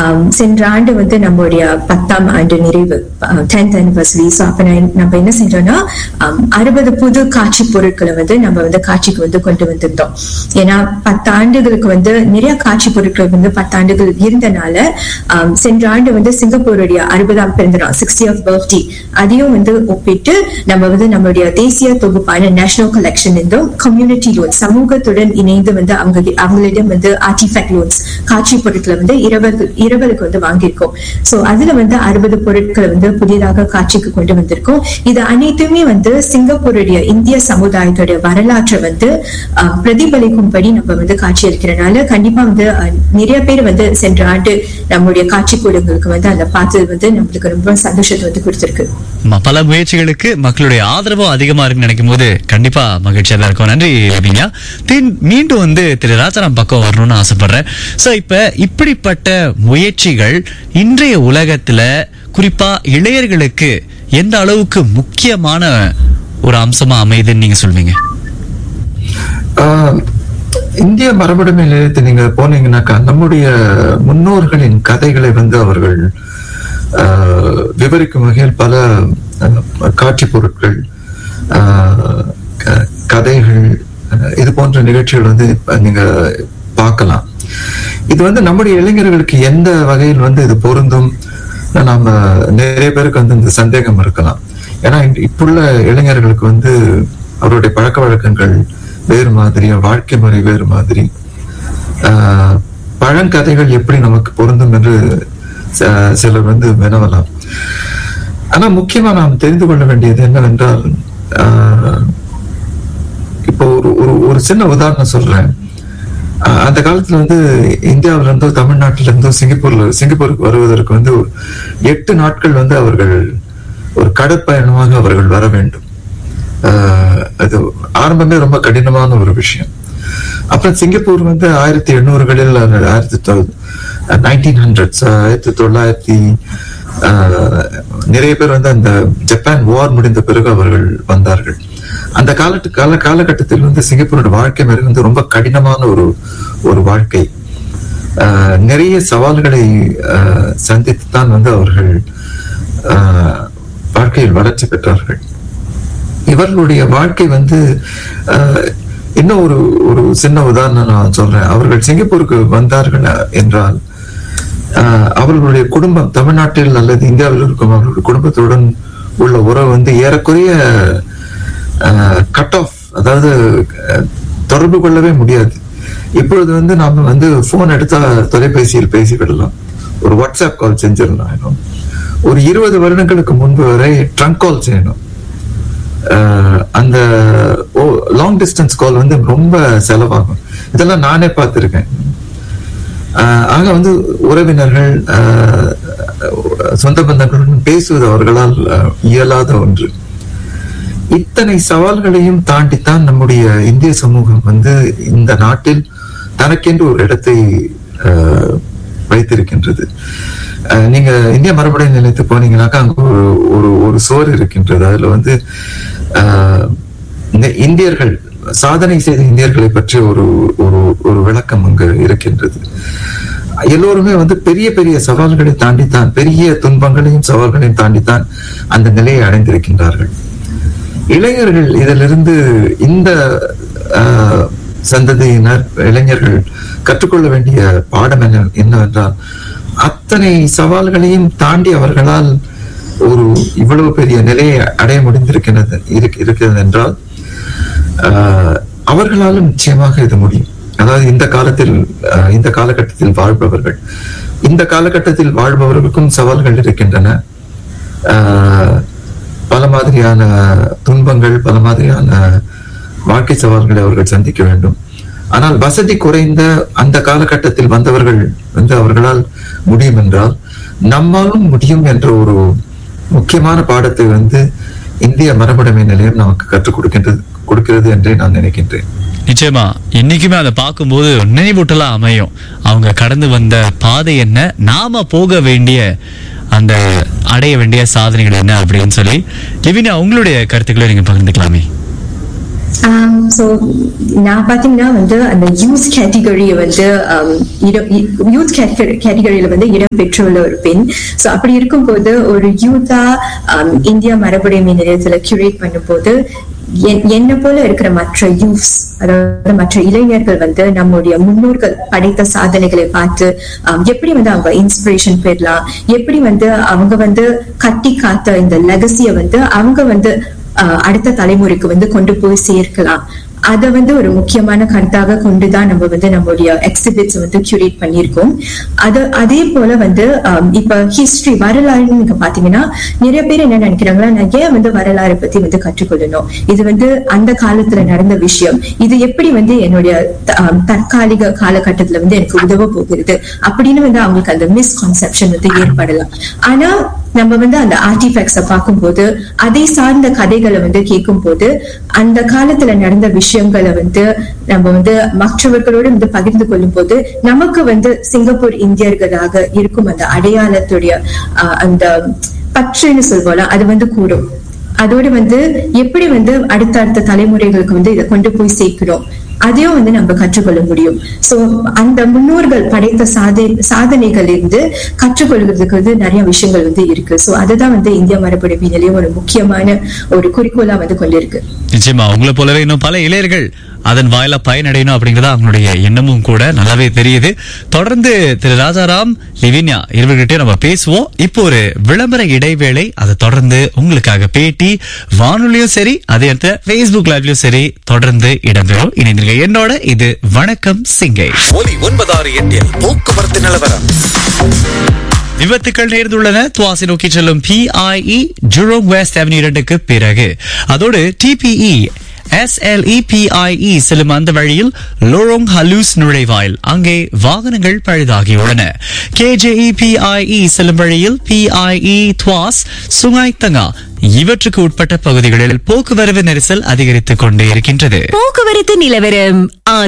ஆம், சென்ற ஆண்டு வந்து நம்முடைய பத்தாம் ஆண்டு நிறைவு டென்த் anniversary ஸோ அப்ப நான் நம்ம என்ன செஞ்சோம்னா ஆம், அறுபது புது காட்சி பொருட்களை வந்து நம்ம வந்து காட்சிக்கு வந்து கொண்டு வந்திருந்தோம் ஏன்னா பத்து ஆண்டுகளுக்கு வந்து நிறைய காட்சி பொருட்கள் வந்து பத்து ஆண்டுகள் இருந்தனால ஆம், சென்ற ஆண்டு வந்து சிங்கப்பூருடைய அறுபதாம் பிறந்த நாள் சிக்ஸ்டி ஆஃப் பர்த்டே அதையும் வந்து ஒப்பிட்டு நம்ம வந்து நம்மளுடைய தேசிய தொகுப்பான நேஷனல் கலெக்ஷன் இருந்தும் கம்யூனிட்டி லோன்ஸ் சமூகத்துடன் இணைந்து வந்து அவங்க அவங்களிடம் வந்து ஆர்டிஃபேக்ட் லோன்ஸ் காட்சி பொருட்களை வந்து இரவல் இரவலுக்கு வந்து வாங்கியிருக்கோம் சோ அதுல வந்து அறுபது பொருட்களை வந்து புதிதாக காட்சிக்கு கொண்டு வந்திருக்கோம் இது அனைத்துமே வந்து சிங்கப்பூருடைய இந்திய சமுதாயத்துடைய வரலாற்றை வந்து அஹ், பிரதிபலிக்கும்படி நம்ம வந்து காட்சி இருக்கிறனால கண்டிப்பா வந்து அஹ், நிறைய பேர் வந்து சென்ற ஆண்டு நம்முடைய காட்சி கூடங்களுக்கு வந்து அதை பார்த்தது வந்து நம்மளுக்கு ரொம்ப சந்தோஷத்தை வந்து கொடுத்திருக்கு ம- பல முயற்சிகளுக்கு மக்களுடைய ஆதரவும் அதிகமா இருக்குன்னு நினைக்கும் போது கண்டிப்பா மகிழ்ச்சியா தான் இருக்கும் நன்றி ரவிஞா தென் மீண்டும் வந்து திரு ராஜாராம் பக்கம் வரணும்னு ஆசைப்படுறேன் சோ இப்ப இப்படிப்பட்ட முயற்சிகள் இன்றைய உலகத்துல குறிப்பா இளையர்களுக்கு எந்த அளவுக்கு முக்கியமான ஒரு அம்சமா அமையுதுன்னு நீங்க சொல்வீங்க ஆஹ், இந்திய மரபுடைமை நிலையத்தை நீங்க போனீங்கன்னாக்கா நம்முடைய முன்னோர்களின் கதைகளை வந்து அவர்கள் ஆஹ், விவரிக்கும் வகையில் பல ஆஹ், காட்சி பொருட்கள் ஆஹ், க- கதைகள் ஆஹ், இது போன்ற நிகழ்ச்சிகள் வந்து இப்ப நீங்க பார்க்கலாம் இது வந்து நம்முடைய இளைஞர்களுக்கு எந்த வகையில் வந்து இது பொருந்தும் நாம நிறைய பேருக்கு வந்து இந்த சந்தேகம் இருக்கலாம் ஏன்னா இன்று- இப்புள்ள இளைஞர்களுக்கு வந்து அவருடைய பழக்க வழக்கங்கள் வேறு மாதிரி வாழ்க்கை முறை வேறு மாதிரி ஆஹ், பழங்கதைகள் எப்படி நமக்கு பொருந்தும் என்று ச- சிலர் வந்து வினவலாம் ஆனா முக்கியமா நாம் தெரிந்து கொள்ள வேண்டியது என்னவென்றால் ஆஹ், இப்போ ஒரு ஒரு ஒரு சின்ன உதாரணம் சொல்றேன் ஆஹ், அந்த காலத்துல வந்து இந்தியாவில இருந்தோ தமிழ்நாட்டில இருந்தோ சிங்கப்பூர்ல சிங்கப்பூருக்கு வருவதற்கு வந்து ஒரு எட்டு நாட்கள் வந்து அவர்கள் ஒரு கடற்பயணமாக அவர்கள் வர வேண்டும் ஆஹ், அது ஆரம்பமே ரொம்ப கடினமான ஒரு விஷயம் அப்புறம் சிங்கப்பூர் வந்து ஆயிரத்தி எண்ணூறுகளில் ஆயிரத்தி நைன்டீன் ஹண்ட்ரட்ஸ் ஆயிரத்தி தொள்ளாயிரத்தி ஆஹ், நிறைய பேர் வந்து அந்த ஜப்பான் வார் முடிந்த பிறகு அவர்கள் வந்தார்கள் அந்த கால கால காலகட்டத்தில் வந்து சிங்கப்பூரோட வாழ்க்கை முறை வந்து ரொம்ப கடினமான ஒரு ஒரு வாழ்க்கை ஆஹ், நிறைய சவால்களை ஆஹ், சந்தித்துத்தான் வந்து அவர்கள் ஆஹ், வாழ்க்கையில் வளர்ச்சி பெற்றார்கள் இவர்களுடைய வாழ்க்கை வந்து ஆஹ், இன்னும் ஒரு ஒரு சின்ன உதாரணம் நான் சொல்றேன் அவர்கள் சிங்கப்பூருக்கு வந்தார்கள் என்றால் ஆஹ், அவர்களுடைய குடும்பம் தமிழ்நாட்டில் அல்லது இந்தியாவில் இருக்கும் அவர்களுடைய குடும்பத்துடன் உள்ள உறவு வந்து ஏறக்குறைய கட் ஆஃப் அதாவது அஹ், தொடர்பு கொள்ளவே முடியாது இப்பொழுது வந்து நாம வந்து போன் எடுத்தா தொலைபேசியில் பேசிவிடலாம் ஒரு வாட்ஸ்அப் கால் செஞ்சிடலாம் இன்னும். ஒரு இருபது வருடங்களுக்கு முன்பு வரை ட்ரங்க் கால் செய்யணும் அஹ் அந்த லாங் டிஸ்டன்ஸ் கால் வந்து ரொம்ப செலவாகும் இதெல்லாம் நானே பார்த்துருக்கேன் அஹ் ஆக வந்து உறவினர்கள் அஹ், சொந்த பந்தங்களுடன் பேசுவது அவர்களால் அஹ், இயலாத ஒன்று இத்தனை சவால்களையும் தாண்டித்தான் நம்முடைய இந்திய சமூகம் வந்து இந்த நாட்டில் தனக்கென்று ஒரு இடத்தை அஹ், வைத்திருக்கின்றது அஹ், நீங்க இந்திய மரபுடை நிலையத்து போனீங்கன்னாக்கா அங்க ஒரு ஒரு ஒரு சோறு இருக்கின்றது அதுல வந்து அஹ், இந்த இந்தியர்கள் சாதனை செய்த இந்தியர்களை பற்றி ஒரு ஒரு ஒரு விளக்கம் அங்கு இருக்கின்றது எல்லோருமே வந்து பெரிய பெரிய சவால்களை தாண்டித்தான் பெரிய துன்பங்களையும் சவால்களையும் தாண்டித்தான் அந்த நிலையை அடைந்திருக்கின்றார்கள் இளைஞர்கள் இதிலிருந்து இந்த ஆஹ், சந்ததியினர் இளைஞர்கள் கற்றுக்கொள்ள வேண்டிய பாடம் என்ன என்னவென்றால் அத்தனை சவால்களையும் தாண்டி அவர்களால் ஒரு இவ்வளவு பெரிய நிலையை அடைய முடிந்திருக்கிறது இருக்கு- இருக்கிறது என்றால் ஆஹ், அவர்களாலும் நிச்சயமாக இது முடியும் அதாவது இந்த காலத்தில் ஆஹ், இந்த காலகட்டத்தில் வாழ்பவர்கள் இந்த காலகட்டத்தில் வாழ்பவர்களுக்கும் சவால்கள் இருக்கின்றன ஆஹ், பல மாதிரியான துன்பங்கள் பல மாதிரியான வாழ்க்கை சவால்களை அவர்கள் சந்திக்க வேண்டும் ஆனால் வசதி குறைந்த அந்த காலகட்டத்தில் வந்தவர்கள் வந்து அவர்களால் முடியும் என்றால் நம்மாலும் முடியும் என்ற ஒரு முக்கியமான பாடத்தை வந்து இந்திய மரபுடைமை நிலையம் நமக்கு கற்றுக் கொடுக்கின்றது கொடுக்கிறது என்றே நான் நினைக்கின்றேன் நிச்சயமா என்னைக்குமே அதை பார்க்கும்போது நினைவூட்டலா அமையும் அவங்க கடந்து வந்த பாதை என்ன நாம போக வேண்டிய அந்த அடைய வேண்டிய சாதனைகள் என்ன அப்படின்னு சொல்லி லிவினா உங்களுடைய கருத்துக்களை நீங்க பகிர்ந்துக்கலாமே ஸோ நான் பார்த்தீங்கன்னா வந்து அந்த யூத் கேட்டகரியை வந்து யூத் கேட்டகரியில வந்து இடம் பெற்றுள்ள ஒரு பெண் ஸோ அப்படி இருக்கும்போது ஒரு யூத்தா இந்தியா மரபுடைமை நிலையத்துல கியூரேட் பண்ணும்போது என்- என்னை போல இருக்கிற மற்ற யூத்ஸ் அதாவது மற்ற இளைஞர்கள் வந்து நம்முடைய முன்னோர்கள் படைத்த சாதனைகளை பார்த்து ஆம், எப்படி வந்து அவங்க இன்ஸ்பிரேஷன் பெறலாம் எப்படி வந்து அவங்க வந்து கட்டி காத்த இந்த லெகசிய வந்து அவங்க வந்து ஆஹ், அடுத்த தலைமுறைக்கு வந்து கொண்டு போய் சேர்க்கலாம் அதை வந்து ஒரு முக்கியமான கருத்தாக கொண்டுதான் நம்ம வந்து நம்மளுடைய எக்ஸிபிட்ஸ் வந்து கியூரேட் பண்ணியிருக்கோம் அது அதே போல வந்து ஆம், இப்ப ஹிஸ்டரி வரலாறுன்னு நீங்க பாத்தீங்கன்னா நிறைய பேர் என்ன நினைக்கிறாங்கன்னா நான் ஏன் வந்து வரலாறு பத்தி வந்து கற்றுக்கொள்ளணும் இது வந்து அந்த காலத்துல நடந்த விஷயம் இது எப்படி வந்து என்னுடைய த- ஆம், தற்காலிக காலகட்டத்துல வந்து எனக்கு உதவ போகிறது அப்படின்னு வந்து அவங்களுக்கு அந்த மிஸ்கான்செப்ஷன் வந்து ஏற்படலாம் ஆனா நம்ம வந்து அந்த ஆர்டிஃபேக்ட்ஸ பார்க்கும்போது அதை சார்ந்த கதைகளை வந்து கேட்கும்போது அந்த காலத்துல நடந்த விஷயங்களை வந்து நம்ம வந்து மற்றவர்களோடு வந்து பகிர்ந்து கொள்ளும் போது நமக்கு வந்து சிங்கப்பூர் இந்தியர்களாக இருக்கும் அந்த அடையாளத்துடைய ஆஹ், அந்த பற்றுன்னு சொல்வோம்ல அது வந்து கூடும் அதோடு வந்து எப்படி வந்து அடுத்தடுத்த தலைமுறைகளுக்கு வந்து இதை கொண்டு போய் சேர்க்கிறோம் அதையும் வந்து நம்ம கற்றுக்கொள்ள முடியும் சோ அந்த முன்னோர்கள் படைத்த சாதை சாதனைகள் இருந்து கற்றுக்கொள்கிறதுக்கு வந்து நிறைய விஷயங்கள் வந்து இருக்கு சோ அதுதான் வந்து இந்திய மரபுடைமை நிலையம் ஒரு முக்கியமான ஒரு குறிக்கோளா வந்து கொண்டிருக்கு நிச்சயமா உங்களை போலவே இன்னும் பல இளையர்கள் அதன் வாயிலா பயனடையணும் அப்படிங்கறது அவங்களுடைய எண்ணமும் கூட நல்லாவே தெரியுது தொடர்ந்து திரு ராஜாராம் லிவின்யா இருவர்கிட்டயும் நம்ம பேசுவோம் இப்போ ஒரு விளம்பர இடைவேளை அதை தொடர்ந்து உங்களுக்காக பேட்டி வானொலியும் சரி அதே இடத்துல Facebook லைவ்லயும் சரி தொடர்ந்து இடம்பெறும் இணைந்திருங்க என்னோட இது வணக்கம் சிங்கை ஒலி ஒன்பதாறு எட்டில் போக்குவரத்து நிலவரம் விபத்துக்கள் நேர்ந்துள்ளன துவாசி நோக்கி செல்லும் பிஐஇ ஜுரோங் வெஸ்ட் அவென்யூ இரண்டுக்கு பிறகு அதோடு டிபிஇ SLEPIE செல்லும் அந்த வழியில் லோரோங் ஹலூஸ் நுழைவாயில் அங்கே வாகனங்கள் பழுதாகியுள்ளன KJEPIE செல்லும் வழியில் PIE துவாஸ் சுங்காய் தங்கா இவற்றுக்கு உட்பட்ட பகுதிகளில் போக்குவரவு நெரிசல் அதிகரித்துக் கொண்டே இருக்கின்றது போக்குவரத்து நிலவரம்